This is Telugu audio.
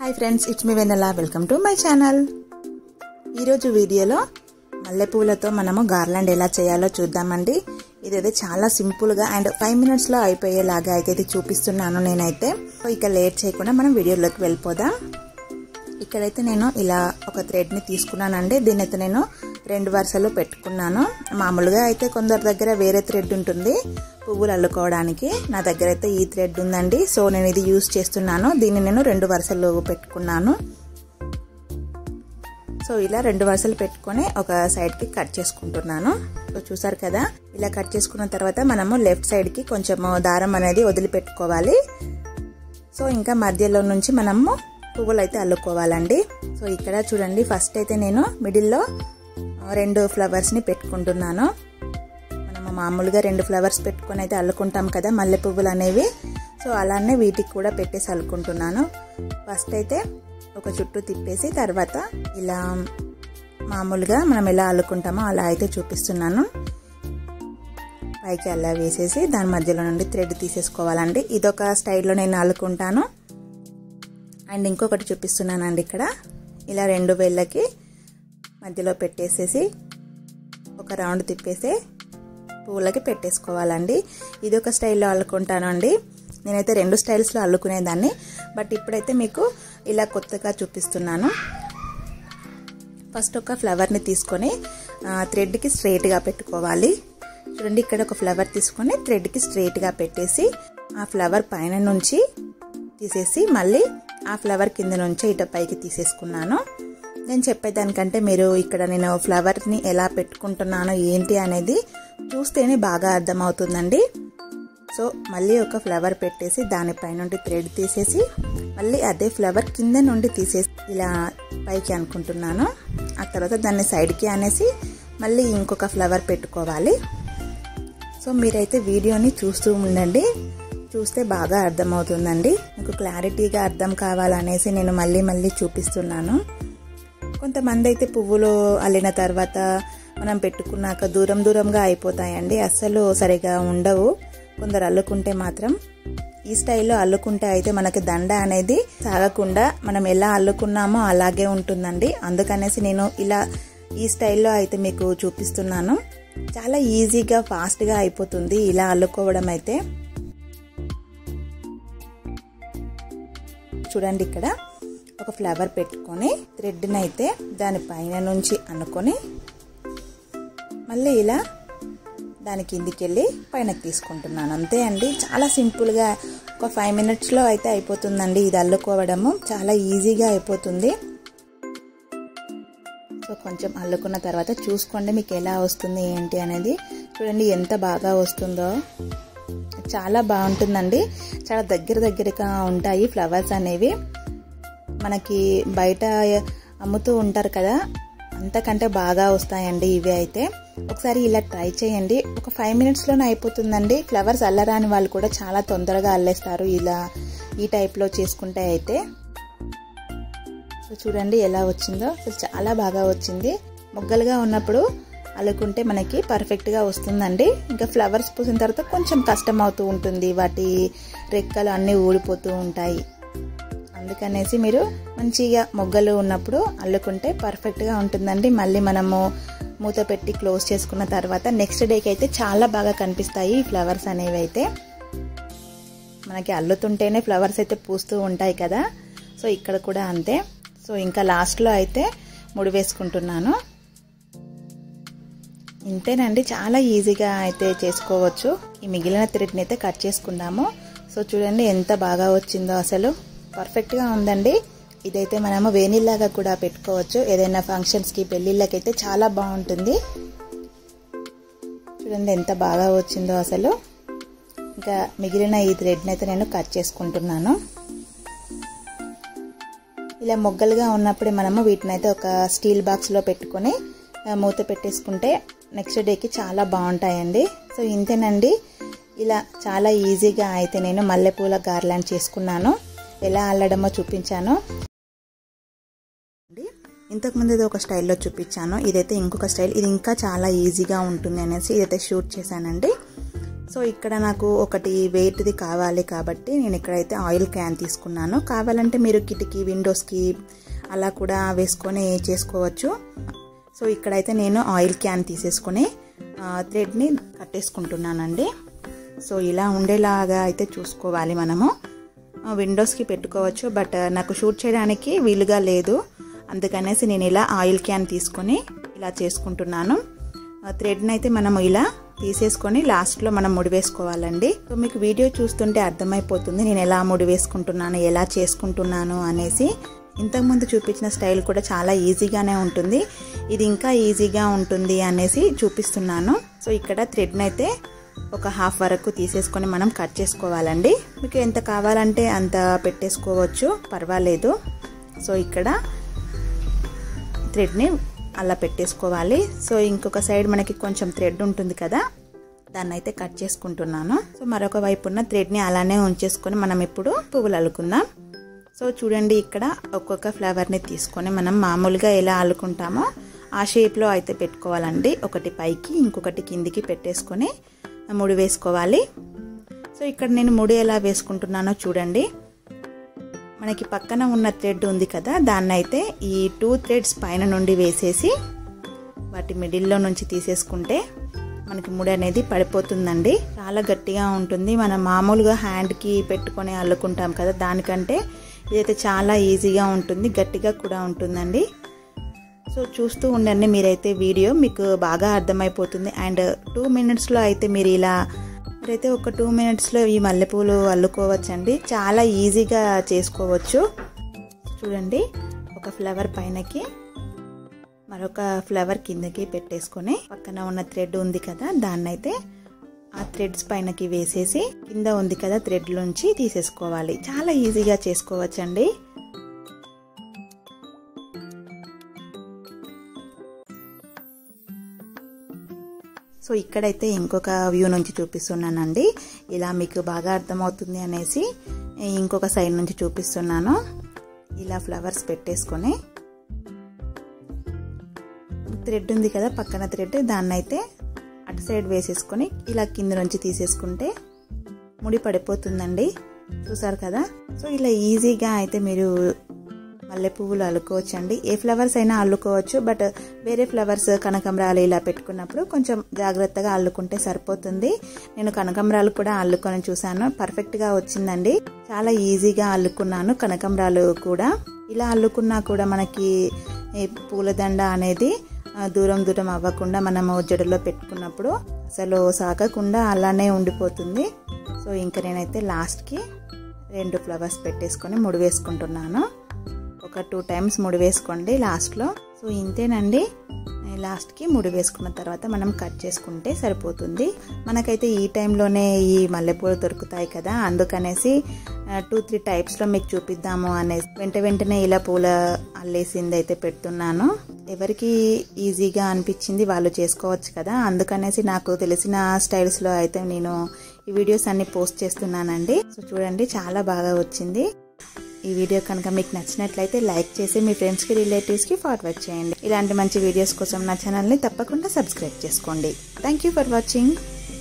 hi friends it's me Vennela welcome to my channel ఈరోజు వీడియోలో మల్లెపూలతో మనము గార్లాండ్ ఎలా చేయాలో చూద్దామండి ఇదైతే చాలా సింపుల్గా అండ్ ఫైవ్ మినిట్స్లో అయిపోయేలాగా అయితే చూపిస్తున్నాను నేనైతే ఇక లేట్ చేయకుండా మనం వీడియోలోకి వెళ్ళిపోదాం ఇక్కడైతే నేను ఇలా ఒక థ్రెడ్ని తీసుకున్నానండి దీన్ని అయితే నేను రెండు వరుసలు పెట్టుకున్నాను మామూలుగా అయితే కొందరి దగ్గర వేరే థ్రెడ్ ఉంటుంది పువ్వులు అల్లుకోవడానికి నా దగ్గర అయితే ఈ థ్రెడ్ ఉందండి సో నేను ఇది యూస్ చేస్తున్నాను దీన్ని నేను రెండు వరుసలు పెట్టుకున్నాను సో ఇలా రెండు వరుసలు పెట్టుకొని ఒక సైడ్కి కట్ చేసుకుంటున్నాను సో చూసారు కదా ఇలా కట్ చేసుకున్న తర్వాత మనము లెఫ్ట్ సైడ్కి కొంచెం దారం అనేది వదిలిపెట్టుకోవాలి సో ఇంకా మధ్యలో నుంచి మనము పువ్వులు అయితే అల్లుకోవాలండి సో ఇక్కడ చూడండి ఫస్ట్ అయితే నేను మిడిల్లో రెండు ఫ్లవర్స్ని పెట్టుకుంటున్నాను మనము మామూలుగా రెండు ఫ్లవర్స్ పెట్టుకొని అయితే అల్లుకుంటాం కదా మల్లె పువ్వులు అనేవి సో అలానే వీటికి కూడా పెట్టేసి అల్లుకుంటున్నాను ఫస్ట్ అయితే ఒక చుట్టూ తిప్పేసి తర్వాత ఇలా మామూలుగా మనం ఎలా అల్లుకుంటామో అలా అయితే చూపిస్తున్నాను పైకి అలా వేసేసి దాని మధ్యలో నుండి థ్రెడ్ తీసేసుకోవాలండి ఇదొక స్టైల్లో నేను అల్లుకుంటాను అండ్ ఇంకొకటి చూపిస్తున్నానండి ఇక్కడ ఇలా రెండు వేళ్ళకి మధ్యలో పెట్టేసేసి ఒక రౌండ్ తిప్పేసి పువ్వులకి పెట్టేసుకోవాలండి ఇది ఒక స్టైల్లో అల్లుకుంటాను అండి నేనైతే రెండు స్టైల్స్లో అల్లుకునేదాన్ని బట్ ఇప్పుడైతే మీకు ఇలా కొత్తగా చూపిస్తున్నాను ఫస్ట్ ఒక ఫ్లవర్ని తీసుకొని థ్రెడ్కి స్ట్రైట్గా పెట్టుకోవాలి చూడండి ఇక్కడ ఒక ఫ్లవర్ తీసుకొని థ్రెడ్కి స్ట్రైట్గా పెట్టేసి ఆ ఫ్లవర్ పైన నుంచి తీసేసి మళ్ళీ ఆ ఫ్లవర్ కింద నుంచి ఇట పైకి తీసేసుకున్నాను నేను చెప్పేదానికంటే మీరు ఇక్కడ నేను ఫ్లవర్ని ఎలా పెట్టుకుంటున్నానో ఏంటి అనేది చూస్తేనే బాగా అర్థమవుతుందండి సో మళ్ళీ ఒక ఫ్లవర్ పెట్టేసి దానిపై నుండి థ్రెడ్ తీసేసి మళ్ళీ అదే ఫ్లవర్ కింద నుండి తీసేసి ఇలా పైకి అనుకుంటున్నాను ఆ తర్వాత దాన్ని సైడ్కి అనేసి మళ్ళీ ఇంకొక ఫ్లవర్ పెట్టుకోవాలి సో మీరైతే వీడియోని చూస్తూ ఉండండి చూస్తే బాగా అర్థమవుతుందండి మీకు క్లారిటీగా అర్థం కావాలనేసి నేను మళ్ళీ మళ్ళీ చూపిస్తున్నాను కొంతమంది అయితే పువ్వులు అల్లిన తర్వాత మనం పెట్టుకున్నాక దూరం దూరంగా అయిపోతాయండి అస్సలు సరిగా ఉండవు కొందరు అల్లుకుంటే మాత్రం ఈ స్టైల్లో అల్లుకుంటే అయితే మనకి దండ అనేది సాగకుండా మనం ఎలా అల్లుకున్నామో అలాగే ఉంటుందండి అందుకనేసి నేను ఇలా ఈ స్టైల్లో అయితే మీకు చూపిస్తున్నాను చాలా ఈజీగా ఫాస్ట్గా అయిపోతుంది ఇలా అల్లుకోవడం అయితే చూడండి ఇక్కడ ఒక ఫ్లవర్ పెట్టుకొని థ్రెడ్ని అయితే దానిపైన నుంచి అనుకొని మళ్ళీ ఇలా దాని కిందికి వెళ్ళి పైనకి తీసుకుంటున్నాను అంతే అండి చాలా సింపుల్గా ఒక ఫైవ్ మినిట్స్లో అయితే అయిపోతుందండి ఇది అల్లుకోవడము చాలా ఈజీగా అయిపోతుంది సో కొంచెం అల్లుకున్న తర్వాత చూసుకోండి మీకు ఎలా వస్తుంది ఏంటి అనేది చూడండి ఎంత బాగా వస్తుందో చాలా బాగుంటుందండి చాలా దగ్గర దగ్గరగా ఉంటాయి ఫ్లవర్స్ అనేవి మనకి బయట అమ్ముతూ ఉంటారు కదా అంతకంటే బాగా వస్తాయండి ఇవి అయితే ఒకసారి ఇలా ట్రై చేయండి ఒక ఫైవ్ మినిట్స్లోనే అయిపోతుందండి ఫ్లవర్స్ అల్లరాని వాళ్ళు కూడా చాలా తొందరగా అల్లేస్తారు ఇలా ఈ టైప్లో చేసుకుంటే అయితే సో చూడండి ఎలా వచ్చిందో అసలు చాలా బాగా వచ్చింది మొగ్గలుగా ఉన్నప్పుడు అల్లుకుంటే మనకి పర్ఫెక్ట్గా వస్తుందండి ఇంకా ఫ్లవర్స్ పూసిన తర్వాత కొంచెం కష్టం అవుతూ ఉంటుంది వాటి రెక్కలు అన్నీ ఊడిపోతూ ఉంటాయి అందుకనేసి మీరు మంచిగా మొగ్గలు ఉన్నప్పుడు అల్లుకుంటే పర్ఫెక్ట్గా ఉంటుందండి మళ్ళీ మనము మూత పెట్టి క్లోజ్ చేసుకున్న తర్వాత నెక్స్ట్ డేకి అయితే చాలా బాగా కనిపిస్తాయి ఈ ఫ్లవర్స్ అనేవి అయితే మనకి అల్లుతుంటేనే ఫ్లవర్స్ అయితే పూస్తూ ఉంటాయి కదా సో ఇక్కడ కూడా అంతే సో ఇంకా లాస్ట్లో అయితే ముడి వేసుకుంటున్నాను ఇంతేనండి చాలా ఈజీగా అయితే చేసుకోవచ్చు ఈ మిగిలిన థ్రెడ్ని అయితే కట్ చేసుకుందాము సో చూడండి ఎంత బాగా వచ్చిందో అసలు పర్ఫెక్ట్గా ఉందండి ఇదైతే మనము వేణిలాగా కూడా పెట్టుకోవచ్చు ఏదైనా ఫంక్షన్స్కి పెళ్ళిళ్ళకైతే చాలా బాగుంటుంది చూడండి ఎంత బాగా వచ్చిందో అసలు ఇంకా మిగిలిన ఈ థ్రెడ్ని అయితే నేను కట్ చేసుకుంటున్నాను ఇలా మొగ్గలుగా ఉన్నప్పుడే మనము వీటిని అయితే ఒక స్టీల్ బాక్స్లో పెట్టుకొని మూత పెట్టేసుకుంటే నెక్స్ట్ డేకి చాలా బాగుంటాయండి సో ఇంతేనండి ఇలా చాలా ఈజీగా అయితే నేను మల్లెపూల గార్లాండ్ చేసుకున్నాను ఎలా అల్లడమో చూపించాను ఇంతకుముందు ఇది ఒక స్టైల్లో చూపించాను ఇదైతే ఇంకొక స్టైల్ ఇది ఇంకా చాలా ఈజీగా ఉంటుంది అనేసి ఇదైతే షూట్ చేశానండి సో ఇక్కడ నాకు ఒకటి వెయిట్ది కావాలి కాబట్టి నేను ఇక్కడైతే ఆయిల్ క్యాన్ తీసుకున్నాను కావాలంటే మీరు కిటికీ విండోస్కి అలా కూడా వేసుకొని చేసుకోవచ్చు సో ఇక్కడైతే నేను ఆయిల్ క్యాన్ తీసేసుకొని థ్రెడ్ని కట్టేసుకుంటున్నానండి సో ఇలా ఉండేలాగా అయితే చూసుకోవాలి మనము విండోస్కి పెట్టుకోవచ్చు బట్ నాకు షూట్ చేయడానికి వీలుగా లేదు అందుకనేసి నేను ఇలా ఆయిల్ క్యాన్ తీసుకొని ఇలా చేసుకుంటున్నాను థ్రెడ్ని అయితే మనము ఇలా తీసేసుకొని లాస్ట్లో మనం ముడి వేసుకోవాలండి సో మీకు వీడియో చూస్తుంటే అర్థమైపోతుంది నేను ఎలా ముడి వేసుకుంటున్నాను ఎలా చేసుకుంటున్నాను అనేసి ఇంతకుముందు చూపించిన స్టైల్ కూడా చాలా ఈజీగానే ఉంటుంది ఇది ఇంకా ఈజీగా ఉంటుంది అనేసి చూపిస్తున్నాను సో ఇక్కడ థ్రెడ్ని అయితే ఒక హాఫ్ వరకు తీసేసుకొని మనం కట్ చేసుకోవాలండి మీకు ఎంత కావాలంటే అంత పెట్టేసుకోవచ్చు పర్వాలేదు సో ఇక్కడ థ్రెడ్ని అలా పెట్టేసుకోవాలి సో ఇంకొక సైడ్ మనకి కొంచెం థ్రెడ్ ఉంటుంది కదా దాన్ని అయితే కట్ చేసుకుంటున్నాను సో మరొక వైపు ఉన్న థ్రెడ్ని అలానే ఉంచేసుకొని మనం ఇప్పుడు పువ్వులు అల్లుకుందాం సో చూడండి ఇక్కడ ఒక్కొక్క ఫ్లవర్ని తీసుకొని మనం మామూలుగా ఎలా అల్లుకుంటామో ఆ షేప్లో అయితే పెట్టుకోవాలండి ఒకటి పైకి ఇంకొకటి కిందికి పెట్టేసుకొని ముడి వేసుకోవాలి సో ఇక్కడ నేను ముడి ఎలా వేసుకుంటున్నానో చూడండి మనకి పక్కన ఉన్న థ్రెడ్ ఉంది కదా దాన్ని అయితే ఈ టూ థ్రెడ్స్ పైన నుండి వేసేసి వాటి మిడిల్లో నుంచి తీసేసుకుంటే మనకి ముడి అనేది పడిపోతుందండి చాలా గట్టిగా ఉంటుంది మనం మామూలుగా హ్యాండ్కి పెట్టుకొని అల్లుకుంటాం కదా దానికంటే ఇదైతే చాలా ఈజీగా ఉంటుంది గట్టిగా కూడా ఉంటుందండి సో చూస్తూ ఉండండి మీరైతే వీడియో మీకు బాగా అర్థమైపోతుంది అండ్ టూ మినిట్స్లో అయితే మీరు ఇలా మీరైతే ఒక టూ మినిట్స్లో ఈ మల్లెపూలు అల్లుకోవచ్చండి చాలా ఈజీగా చేసుకోవచ్చు చూడండి ఒక ఫ్లవర్ పైనకి మరొక ఫ్లవర్ కిందకి పెట్టేసుకొని పక్కన ఉన్న థ్రెడ్ ఉంది కదా దాన్ని అయితే ఆ థ్రెడ్స్ పైనకి వేసేసి కింద ఉంది కదా థ్రెడ్ నుంచి తీసేసుకోవాలి చాలా ఈజీగా చేసుకోవచ్చండి సో ఇక్కడైతే ఇంకొక వ్యూ నుంచి చూపిస్తున్నానండి ఇలా మీకు బాగా అర్థమవుతుంది అనేసి ఇంకొక సైడ్ నుంచి చూపిస్తున్నాను ఇలా ఫ్లవర్స్ పెట్టేసుకొని థ్రెడ్ ఉంది కదా పక్కన థ్రెడ్ దాన్ని అయితే అటు సైడ్ వేసేసుకొని ఇలా కింద నుంచి తీసేసుకుంటే ముడి పడిపోతుందండి చూసారు కదా సో ఇలా ఈజీగా అయితే మీరు మల్లె పువ్వులు అల్లుకోవచ్చు అండి ఏ ఫ్లవర్స్ అయినా అల్లుకోవచ్చు బట్ వేరే ఫ్లవర్స్ కనకంబరాలు ఇలా పెట్టుకున్నప్పుడు కొంచెం జాగ్రత్తగా అల్లుకుంటే సరిపోతుంది నేను కనకంబరాలు కూడా అల్లుకొని చూసాను పర్ఫెక్ట్గా వచ్చిందండి చాలా ఈజీగా అల్లుకున్నాను కనకంబరాలు కూడా ఇలా అల్లుకున్నా కూడా మనకి పూలదండ అనేది దూరం దూరం అవ్వకుండా మనము జడలో పెట్టుకున్నప్పుడు అసలు సాగకుండా అలానే ఉండిపోతుంది సో ఇంకా నేనైతే లాస్ట్కి రెండు ఫ్లవర్స్ పెట్టేసుకొని ముడి వేసుకుంటున్నాను ఒక టూ టైమ్స్ ముడి వేసుకోండి లాస్ట్లో సో ఇంతేనండి లాస్ట్కి ముడి వేసుకున్న తర్వాత మనం కట్ చేసుకుంటే సరిపోతుంది మనకైతే ఈ టైంలోనే ఈ మల్లెపూలు దొరుకుతాయి కదా అందుకనేసి టూ త్రీ టైప్స్లో మీకు చూపిద్దాము అనేసి వెంట వెంటనే ఇలా పూల అల్లేసింది అయితే పెడుతున్నాను ఎవరికి ఈజీగా అనిపించింది వాళ్ళు చేసుకోవచ్చు కదా అందుకనేసి నాకు తెలిసిన స్టైల్స్లో అయితే నేను ఈ వీడియోస్ అన్ని పోస్ట్ చేస్తున్నానండి సో చూడండి చాలా బాగా వచ్చింది ఈ వీడియో కనుక మీకు నచ్చినట్లయితే లైక్ చేసి మీ ఫ్రెండ్స్కి రిలేటివ్స్కి ఫార్వర్డ్ చేయండి ఇలాంటి మంచి వీడియోస్ కోసం నా ఛానల్ని తప్పకుండా సబ్స్క్రైబ్ చేసుకోండి థ్యాంక్ యూ ఫర్ వాచింగ్